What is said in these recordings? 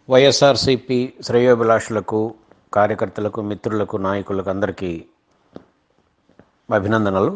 వైఎస్ఆర్సిపి శ్రేయోభిలాషులకు కార్యకర్తలకు మిత్రులకు నాయకులకు అందరికీ అభినందనలు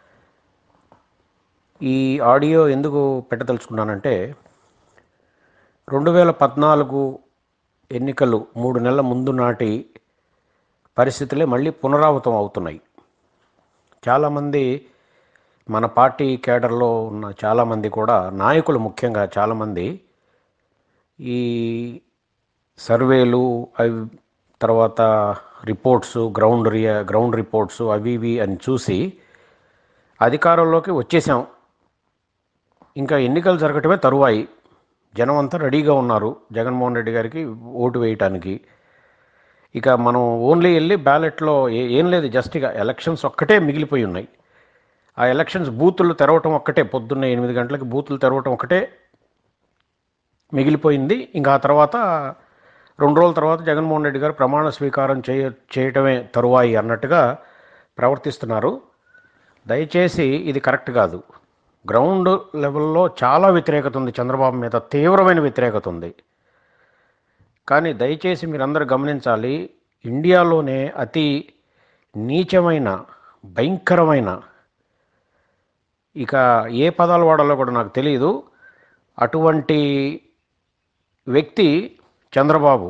ఈ ఆడియో ఎందుకు పెట్టదలుచుకున్నానంటే రెండు వేల పద్నాలుగు ఎన్నికలు మూడు నెలల ముందు నాటి పరిస్థితులే మళ్ళీ పునరావృతం అవుతున్నాయి చాలామంది మన పార్టీ కేడర్లో ఉన్న చాలామంది కూడా నాయకులు ముఖ్యంగా చాలామంది ఈ సర్వేలు అవి తర్వాత రిపోర్ట్స్ గ్రౌండ్ రియా గ్రౌండ్ రిపోర్ట్స్ అవి ఇవి అని చూసి అధికారంలోకి వచ్చేసాం ఇంకా ఎన్నికలు జరగటమే తరువాయి జనం అంతా రెడీగా ఉన్నారు జగన్మోహన్ రెడ్డి గారికి ఓటు వేయటానికి ఇక మనం ఓన్లీ వెళ్ళి బ్యాలెట్లో ఏ- ఏం లేదు జస్ట్ ఇక ఎలక్షన్స్ ఒక్కటే మిగిలిపోయి ఉన్నాయి ఆ ఎలక్షన్స్ బూతులు తెరవటం ఒక్కటే పొద్దున్న ఎనిమిది గంటలకి బూతులు తెరవటం ఒకటే మిగిలిపోయింది ఇంకా ఆ తర్వాత రెండు రోజుల తర్వాత జగన్మోహన్ రెడ్డి గారు ప్రమాణ స్వీకారం చేయ చేయటమే తరువాయి అన్నట్టుగా ప్రవర్తిస్తున్నారు దయచేసి ఇది కరెక్ట్ కాదు గ్రౌండ్ లెవెల్లో చాలా వ్యతిరేకత ఉంది చంద్రబాబు మీద తీవ్రమైన వ్యతిరేకత ఉంది కానీ దయచేసి మీరందరూ గమనించాలి ఇండియాలోనే అతి నీచమైన భయంకరమైన ఇక ఏ పదాలు వాడాలో కూడా నాకు తెలియదు అటువంటి వ్యక్తి చంద్రబాబు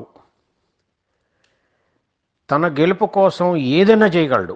తన గెలుపు కోసం ఏదైనా చేయగలడు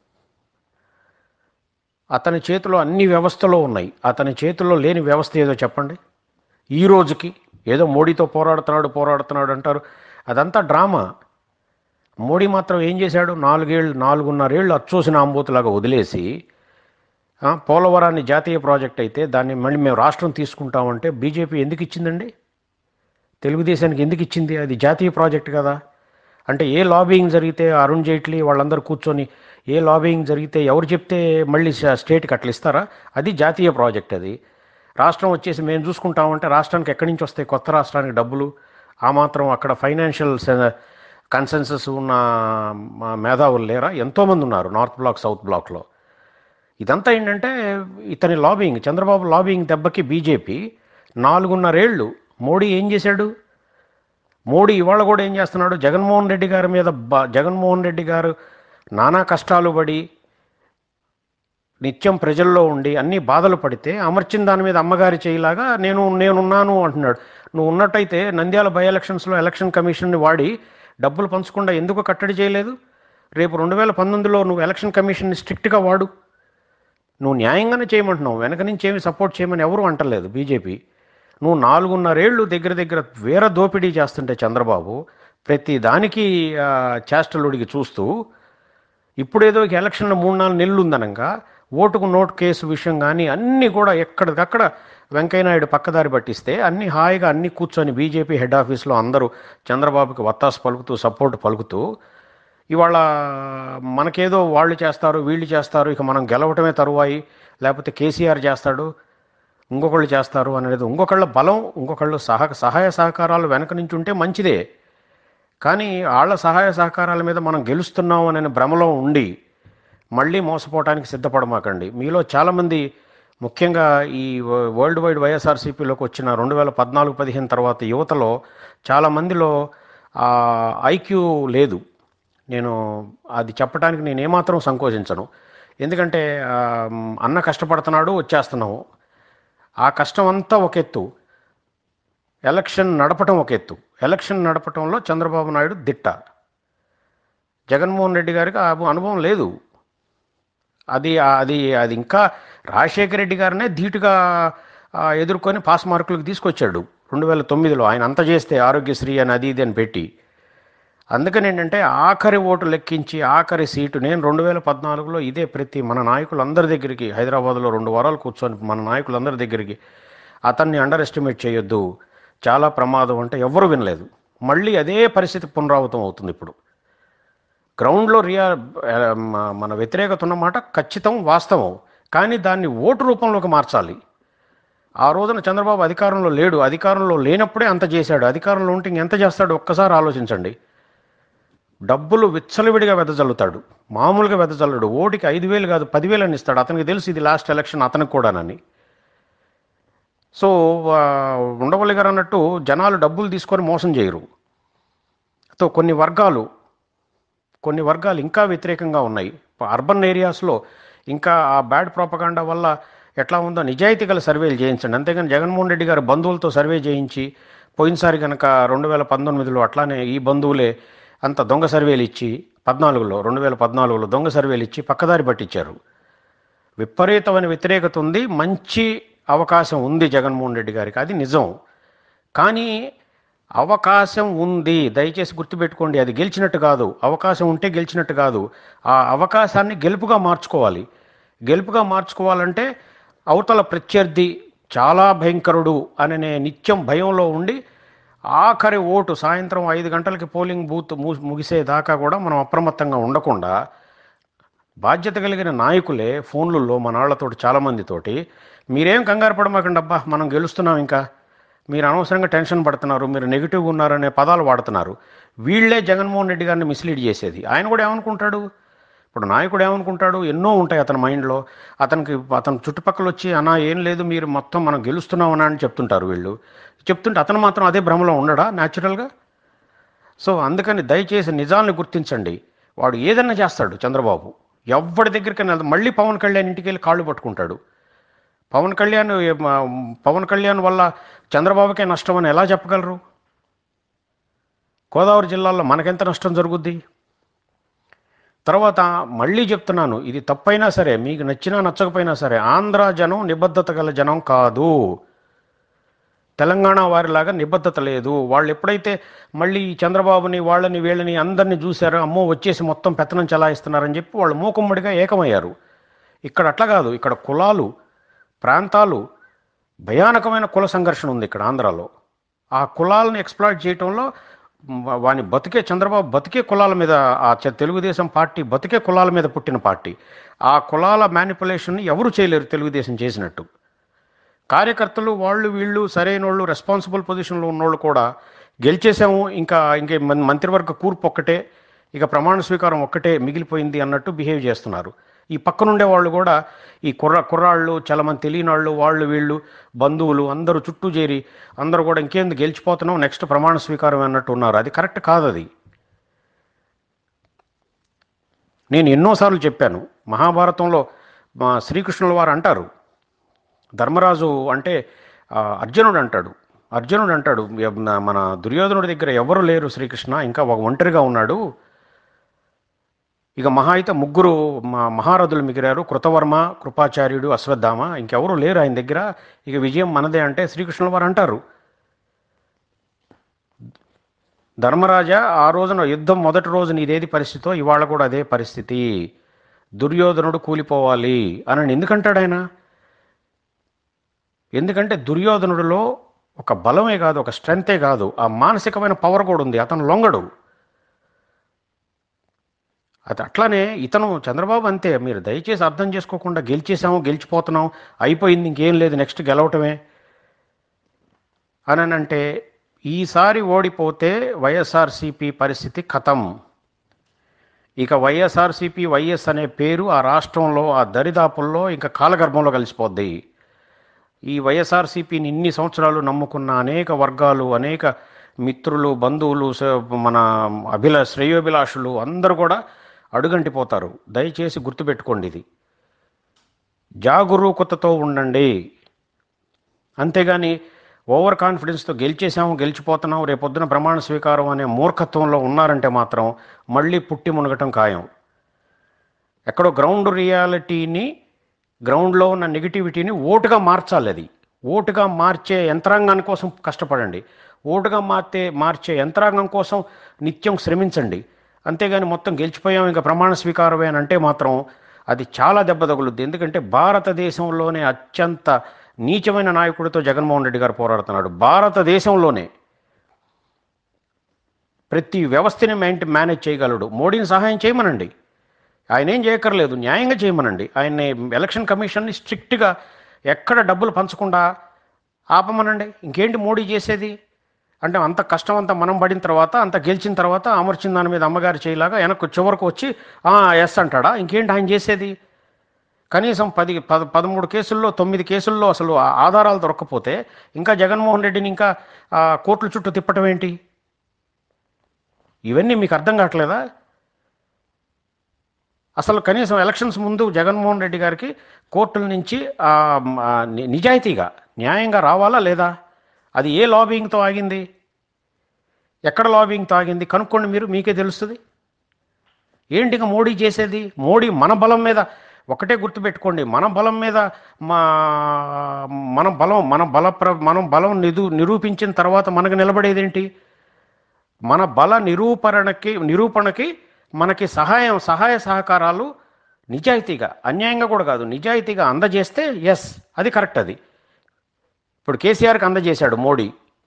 అతని చేతిలో అన్ని వ్యవస్థలు ఉన్నాయి అతని చేతిలో లేని వ్యవస్థ ఏదో చెప్పండి ఈ రోజుకి ఏదో మోడీతో పోరాడుతున్నాడు పోరాడుతున్నాడు అంటారు అదంతా డ్రామా మోడీ మాత్రం ఏం చేశాడు నాలుగేళ్ళు నాలుగున్నరేళ్ళు అచ్చోసిన ఆంబోతులాగా వదిలేసి ఆ, పోలవరాన్ని జాతీయ ప్రాజెక్ట్ అయితే దాన్ని మళ్ళీ మేము రాష్ట్రం తీసుకుంటామంటే బీజేపీ ఎందుకు ఇచ్చిందండి తెలుగుదేశానికి ఎందుకు ఇచ్చింది అది జాతీయ ప్రాజెక్ట్ కదా అంటే ఏ లాబింగ్ జరిగితే అరుణ్ జైట్లీ వాళ్ళందరూ కూర్చొని ఏ లాబింగ్ జరిగితే ఎవరు చెప్తే మళ్ళీ స్ట- స్టేట్కి అట్లా ఇస్తారా అది జాతీయ ప్రాజెక్ట్ అది రాష్ట్రం వచ్చేసి మేము చూసుకుంటామంటే రాష్ట్రానికి ఎక్కడి నుంచి వస్తాయి కొత్త రాష్ట్రానికి డబ్బులు ఆ మాత్రం అక్కడ ఫైనాన్షియల్ కన్సెన్సస్ ఉన్న మా మేధావులు లేరా ఎంతోమంది ఉన్నారు నార్త్ బ్లాక్ సౌత్ బ్లాక్లో ఇదంతా ఏంటంటే ఇతని లాబింగ్ చంద్రబాబు లాబింగ్ దెబ్బకి బీజేపీ నాలుగున్నరేళ్ళు మోడీ ఏం చేశాడు మోడీ ఇవాళ కూడా ఏం చేస్తున్నాడు జగన్మోహన్ రెడ్డి గారి మీద బ- జగన్మోహన్ రెడ్డి గారు నానా కష్టాలు పడి నిత్యం ప్రజల్లో ఉండి అన్ని బాధలు పడితే అమర్చిన దాని మీద అమ్మగారి చేయిలాగా నేను నేనున్నాను అంటున్నాడు నువ్వు ఉన్నట్టయితే నంద్యాల బై ఎలక్షన్స్లో ఎలక్షన్ కమిషన్ని వాడి డబ్బులు పంచకుండా ఎందుకు కట్టడి చేయలేదు రేపు రెండు వేల పంతొమ్మిదిలో నువ్వు ఎలక్షన్ కమిషన్ని స్ట్రిక్ట్గా వాడు నువ్వు న్యాయంగానే చేయమంటున్నావు వెనక నుంచి ఏమి సపోర్ట్ చేయమని ఎవరు అంటలేదు బీజేపీ నువ్వు నాలుగున్నరేళ్ళు దగ్గర దగ్గర వేర దోపిడీ చేస్తుంటే చంద్రబాబు ప్రతి దానికి ఆ, చేష్టలుడికి చూస్తూ ఇప్పుడేదో ఇక ఎలక్షన్లో మూడు నాలుగు నెలలు ఉందనగా ఓటుకు నోటు కేసు విషయం కానీ అన్నీ కూడా ఎక్కడికక్కడ వెంకయ్యనాయుడు పక్కదారి పట్టిస్తే అన్ని హాయిగా అన్ని కూర్చొని బీజేపీ హెడ్ ఆఫీస్లో అందరూ చంద్రబాబుకి వత్తాసు పలుకుతూ సపోర్ట్ పలుకుతూ ఇవాళ మనకేదో వాళ్ళు చేస్తారు వీళ్ళు చేస్తారు ఇక మనం గెలవటమే తరువాయి లేకపోతే కేసీఆర్ చేస్తాడు ఇంకొకళ్ళు చేస్తారు అనేది ఇంకొకళ్ళ బలం ఇంకొకళ్ళు సహ సహాయ సహకారాలు వెనక నుంచి ఉంటే మంచిదే కానీ వాళ్ళ సహాయ సహకారాల మీద మనం గెలుస్తున్నాం అనే భ్రమలో ఉండి మళ్ళీ మోసపోవటానికి సిద్ధపడమాకండి మీలో చాలామంది ముఖ్యంగా ఈ వ- వరల్డ్ వైడ్ వైఎస్ఆర్సీపీలోకి వచ్చిన రెండు వేల పద్నాలుగు పదిహేను తర్వాత యువతలో చాలామందిలో ఐక్యూ లేదు నేను అది చెప్పడానికి నేను ఏమాత్రం సంకోచించను ఎందుకంటే ఆ, అన్న కష్టపడుతున్నాడు వచ్చేస్తున్నాము ఆ కష్టం అంతా ఒక ఎత్తు ఎలక్షన్ నడపటం ఒక ఎత్తు ఎలక్షన్ నడపటంలో చంద్రబాబు నాయుడు దిట్ట జగన్మోహన్ రెడ్డి గారికి ఆ అనుభవం లేదు అది అది అది ఇంకా రాజశేఖర రెడ్డి గారినే ధీటుగా ఆ, ఎదుర్కొని పాస్ మార్కులకు తీసుకొచ్చాడు రెండు వేల తొమ్మిదిలో ఆయన అంత చేస్తే ఆరోగ్యశ్రీ అని అది ఇది అని పెట్టి అందుకని ఏంటంటే ఆఖరి ఓటు లెక్కించి ఆఖరి సీటు నేను రెండు వేల పద్నాలుగులో ఇదే ప్రతి మన నాయకులందరి దగ్గరికి హైదరాబాద్లో రెండు వారాలు కూర్చొని మన నాయకులందరి దగ్గరికి అతన్ని అండర్ ఎస్టిమేట్ చేయొద్దు చాలా ప్రమాదం అంటే ఎవరు వినలేదు మళ్ళీ అదే పరిస్థితి పునరావృతం అవుతుంది ఇప్పుడు గ్రౌండ్లో రియా ఆ, మ- మన వ్యతిరేకత ఉన్నమాట ఖచ్చితం వాస్తవం కానీ దాన్ని ఓటు రూపంలోకి మార్చాలి ఆ రోజున చంద్రబాబు అధికారంలో లేడు అధికారంలో లేనప్పుడే అంత చేశాడు అధికారంలో ఉంటే ఇంకెంత చేస్తాడు ఒక్కసారి ఆలోచించండి డబ్బులు విచ్చలవిడిగా వెదజల్లుతాడు మామూలుగా వెదజల్లడు ఓటికి ఐదు వేలు కాదు పదివేలు అని ఇస్తాడు అతనికి తెలుసు ఇది లాస్ట్ ఎలక్షన్ అతనికి కూడానని సో ఆ, ఉండవల్లి గారు అన్నట్టు జనాలు డబ్బులు తీసుకొని మోసం చేయరు సో కొన్ని వర్గాలు కొన్ని వర్గాలు ఇంకా వ్యతిరేకంగా ఉన్నాయి అర్బన్ ఏరియాస్లో ఇంకా ఆ బ్యాడ్ ప్రాపగాండా వల్ల ఎట్లా ఉందో నిజాయితీ గల సర్వేలు చేయించండి అంతేగాని జగన్మోహన్ రెడ్డి గారు బంధువులతో సర్వే చేయించి పోయినసారి కనుక రెండు వేల పంతొమ్మిదిలో అట్లానే ఈ బంధువులే అంత దొంగ సర్వేలు ఇచ్చి పద్నాలుగులో రెండు వేల పద్నాలుగులో దొంగ సర్వేలు ఇచ్చి పక్కదారి పట్టించారు విపరీతమైన వ్యతిరేకత ఉంది మంచి అవకాశం ఉంది జగన్మోహన్ రెడ్డి గారికి అది నిజం కానీ అవకాశం ఉంది దయచేసి గుర్తుపెట్టుకోండి అది గెలిచినట్టు కాదు అవకాశం ఉంటే గెలిచినట్టు కాదు ఆ అవకాశాన్ని గెలుపుగా మార్చుకోవాలి గెలుపుగా మార్చుకోవాలంటే అవతల ప్రత్యర్థి చాలా భయంకరుడు అనే నిత్యం భయంలో ఉండి ఆఖరి ఓటు సాయంత్రం ఐదు గంటలకి పోలింగ్ బూత్ ము- ముగిసేదాకా కూడా మనం అప్రమత్తంగా ఉండకుండా బాధ్యత కలిగిన నాయకులే ఫోన్లలో మన వాళ్ళతోటి చాలామందితోటి మీరేం కంగారు పడమాకండి అబ్బా మనం గెలుస్తున్నాం ఇంకా మీరు అనవసరంగా టెన్షన్ పడుతున్నారు మీరు నెగిటివ్గా ఉన్నారనే పదాలు వాడుతున్నారు వీళ్ళే జగన్మోహన్ రెడ్డి గారిని మిస్లీడ్ చేసేది ఆయన కూడా ఏమనుకుంటాడు ఇప్పుడు నాయకుడు ఏమనుకుంటాడు ఎన్నో ఉంటాయి అతని మైండ్లో అతనికి అతని చుట్టుపక్కల వచ్చి అన్నా ఏం లేదు మీరు మొత్తం మనం గెలుస్తున్నాం అన్నా అని చెప్తుంటారు వీళ్ళు చెప్తుంటే అతను మాత్రం అదే భ్రమలో ఉండడా న్యాచురల్గా సో అందుకని దయచేసి నిజాన్ని గుర్తించండి వాడు ఏదన్నా చేస్తాడు చంద్రబాబు ఎవరి దగ్గరికి వెళ్తాడు మళ్ళీ పవన్ కళ్యాణ్ ఇంటికి వెళ్ళి కాళ్ళు పట్టుకుంటాడు పవన్ కళ్యాణ్ ఏ- మా- పవన్ కళ్యాణ్ వల్ల చంద్రబాబుకే నష్టం అని ఎలా చెప్పగలరు గోదావరి జిల్లాలో మనకెంత నష్టం జరుగుద్ది తర్వాత మళ్ళీ చెప్తున్నాను ఇది తప్పైనా సరే మీకు నచ్చినా నచ్చకపోయినా సరే ఆంధ్ర జనం నిబద్ధత గల జనం కాదు తెలంగాణ వారిలాగా నిబద్ధత లేదు వాళ్ళు ఎప్పుడైతే మళ్ళీ ఈ చంద్రబాబుని వాళ్ళని వీళ్ళని అందరినీ చూశారో అమ్మో వచ్చేసి మొత్తం పెత్తనం చలాయిస్తున్నారని చెప్పి వాళ్ళు మూకుమ్మడిగా ఏకమయ్యారు ఇక్కడ అట్లా కాదు ఇక్కడ కులాలు ప్రాంతాలు భయానకమైన కుల సంఘర్షణ ఉంది ఇక్కడ ఆంధ్రాలో ఆ కులాలను ఎక్స్ప్లాయిట్ చేయటంలో వా- వాని బతికే చంద్రబాబు బతికే కులాల మీద ఆ చ- తెలుగుదేశం పార్టీ బతికే కులాల మీద పుట్టిన పార్టీ ఆ కులాల మ్యానిపులేషన్ ఎవరు చేయలేరు తెలుగుదేశం చేసినట్టు కార్యకర్తలు వాళ్ళు వీళ్ళు సరైన వాళ్ళు రెస్పాన్సిబుల్ పొజిషన్లో ఉన్నోళ్ళు కూడా గెలిచేసాము ఇంకా ఇంకే మన్- మంత్రివర్గ కూర్పు ఒక్కటే ఇక ప్రమాణ స్వీకారం ఒక్కటే మిగిలిపోయింది అన్నట్టు బిహేవ్ చేస్తున్నారు ఈ పక్కనుండే వాళ్ళు కూడా ఈ కుర్ర కుర్రాళ్ళు చాలా మంది తెలియని వాళ్ళు వాళ్ళు వీళ్ళు బంధువులు అందరూ చుట్టూ చేరి అందరూ కూడా ఇంకేంది గెలిచిపోతున్నాం నెక్స్ట్ ప్రమాణ స్వీకారం అన్నట్టు ఉన్నారు అది కరెక్ట్ కాదు అది నేను ఎన్నోసార్లు చెప్పాను మహాభారతంలో మా శ్రీకృష్ణుల వారు అంటారు ధర్మరాజు అంటే ఆ, అర్జునుడు అంటాడు అర్జునుడు అంటాడు ఎ- నా- మన దుర్యోధనుడి దగ్గర ఎవరు లేరు శ్రీకృష్ణ ఇంకా ఒక ఒంటరిగా ఉన్నాడు ఇక మహా అయితే ముగ్గురు మా- మహారథులు మిగిలారు కృతవర్మ కృపాచార్యుడు అశ్వత్థామ ఇంకెవరు లేరు ఆయన దగ్గర ఇక విజయం మనదే అంటే శ్రీకృష్ణుల వారు అంటారు ధర్మరాజా ఆ రోజున యుద్ధం మొదటి రోజు నీదేది పరిస్థితో ఇవాళ కూడా అదే పరిస్థితి దుర్యోధనుడు కూలిపోవాలి అని ఎందుకంటాడు ఆయన ఎందుకంటే దుర్యోధనుడిలో ఒక బలమే కాదు ఒక స్ట్రెంతే కాదు ఆ మానసికమైన పవర్ కూడా ఉంది అతను లొంగడు అది అట్లానే ఇతను చంద్రబాబు అంతే మీరు దయచేసి అర్థం చేసుకోకుండా గెలిచేసాము గెలిచిపోతున్నాం అయిపోయింది ఇంకేం లేదు నెక్స్ట్ గెలవటమే అని అంటే ఈసారి ఓడిపోతే వైఎస్ఆర్సీపీ పరిస్థితి ఖతం ఇక వైఎస్ఆర్సీపీ వైఎస్ అనే పేరు ఆ రాష్ట్రంలో ఆ దరిదాపుల్లో ఇంకా కాలగర్భంలో కలిసిపోద్ది ఈ వైఎస్ఆర్సీపీని ఇన్ని సంవత్సరాలు నమ్ముకున్న అనేక వర్గాలు అనేక మిత్రులు బంధువులు స- మన అభిల శ్రేయోభిలాషులు అందరూ కూడా అడుగంటిపోతారు దయచేసి గుర్తుపెట్టుకోండి ఇది జాగరూకతతో ఉండండి అంతేగాని ఓవర్ కాన్ఫిడెన్స్తో గెలిచేసాము గెలిచిపోతున్నాం రేపొద్దున ప్రమాణ స్వీకారం అనే మూర్ఖత్వంలో ఉన్నారంటే మాత్రం మళ్ళీ పుట్టి మునగటం ఖాయం ఎక్కడో గ్రౌండ్ రియాలిటీని గ్రౌండ్లో ఉన్న నెగిటివిటీని ఓటుగా మార్చాలి అది ఓటుగా మార్చే యంత్రాంగాన్ని కోసం కష్టపడండి ఓటుగా మార్చే మార్చే యంత్రాంగం కోసం నిత్యం శ్రమించండి అంతేగాని మొత్తం గెలిచిపోయాం ఇంకా ప్రమాణ స్వీకారమే అని అంటే మాత్రం అది చాలా దెబ్బ తగులుద్ది ఎందుకంటే భారతదేశంలోనే అత్యంత నీచమైన నాయకుడితో జగన్మోహన్ రెడ్డి గారు పోరాడుతున్నాడు భారతదేశంలోనే ప్రతి వ్యవస్థని మెయింట్ మేనేజ్ చేయగలడు మోడీని సహాయం చేయమనండి ఆయన ఏం చేయక్కర్లేదు న్యాయంగా చేయమనండి ఆయన్ని ఎలక్షన్ కమిషన్ని స్ట్రిక్ట్గా ఎక్కడ డబ్బులు పంచకుండా ఆపమనండి ఇంకేంటి మోడీ చేసేది అంటే అంత కష్టం అంతా మనం పడిన తర్వాత అంత గెలిచిన తర్వాత అమర్చిన దాని మీద అమ్మగారు చేయలాగా వెనక్కు చివరకు వచ్చి ఎస్ అంటాడా ఇంకేంటి ఆయన చేసేది కనీసం పది పద పదమూడు కేసుల్లో తొమ్మిది కేసుల్లో అసలు ఆ ఆధారాలు దొరకకపోతే ఇంకా జగన్మోహన్ రెడ్డిని ఇంకా ఆ, కోర్టుల చుట్టూ తిప్పటం ఏంటి ఇవన్నీ మీకు అర్థం కావట్లేదా అసలు కనీసం ఎలక్షన్స్ ముందు జగన్మోహన్ రెడ్డి గారికి కోర్టుల నుంచి ఆ, మ, ఆ, ని- నిజాయితీగా న్యాయంగా రావాలా లేదా అది ఏ లాబింగ్తో ఆగింది ఎక్కడ లాబింగ్తో ఆగింది కనుక్కోండి మీరు మీకే తెలుస్తుంది ఏంటి ఇక మోడీ చేసేది మోడీ మన బలం మీద ఒకటే గుర్తుపెట్టుకోండి మన బలం మీద మా మన బలం మన బల ప్ర మనం బలం నిరూ నిరూపించిన తర్వాత మనకు నిలబడేదేంటి మన బల నిరూపణకి నిరూపణకి మనకి సహాయం సహాయ సహకారాలు నిజాయితీగా అన్యాయంగా కూడా కాదు నిజాయితీగా అందజేస్తే ఎస్ అది కరెక్ట్ అది ఇప్పుడు కేసీఆర్కి అందజేశాడు మోడీ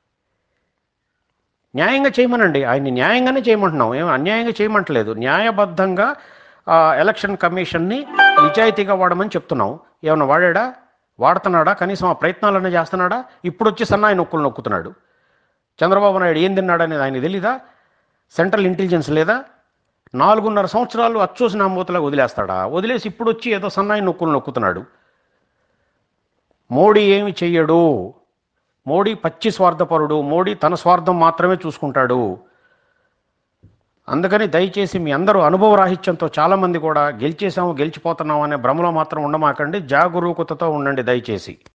న్యాయంగా చేయమనండి ఆయన్ని న్యాయంగానే చేయమంటున్నాం ఏం అన్యాయంగా చేయమంటలేదు న్యాయబద్ధంగా ఆ, ఎలక్షన్ కమిషన్ని నిజాయితీగా వాడమని చెప్తున్నాం ఏమన్నా వాడాడా వాడుతున్నాడా కనీసం ఆ ప్రయత్నాలన్నా చేస్తున్నాడా ఇప్పుడు వచ్చి సన్నాయి నొక్కులు నొక్కుతున్నాడు చంద్రబాబు నాయుడు ఏం తిన్నాడనేది ఆయన తెలీదా సెంట్రల్ ఇంటెలిజెన్స్ లేదా నాలుగున్నర సంవత్సరాలు అచ్చోసిన మూతలా వదిలేస్తాడా వదిలేసి ఇప్పుడు వచ్చి ఏదో సన్నాయి నొక్కులు నొక్కుతున్నాడు మోడీ ఏమి చెయ్యడు మోడీ పచ్చి స్వార్థపరుడు మోడీ తన స్వార్థం మాత్రమే చూసుకుంటాడు అందుకని దయచేసి మీ అందరూ అనుభవ రాహిత్యంతో చాలామంది కూడా గెలిచేసాము గెలిచిపోతున్నాం అనే భ్రమలో మాత్రం ఉండమాకండి జాగరూకతతో ఉండండి దయచేసి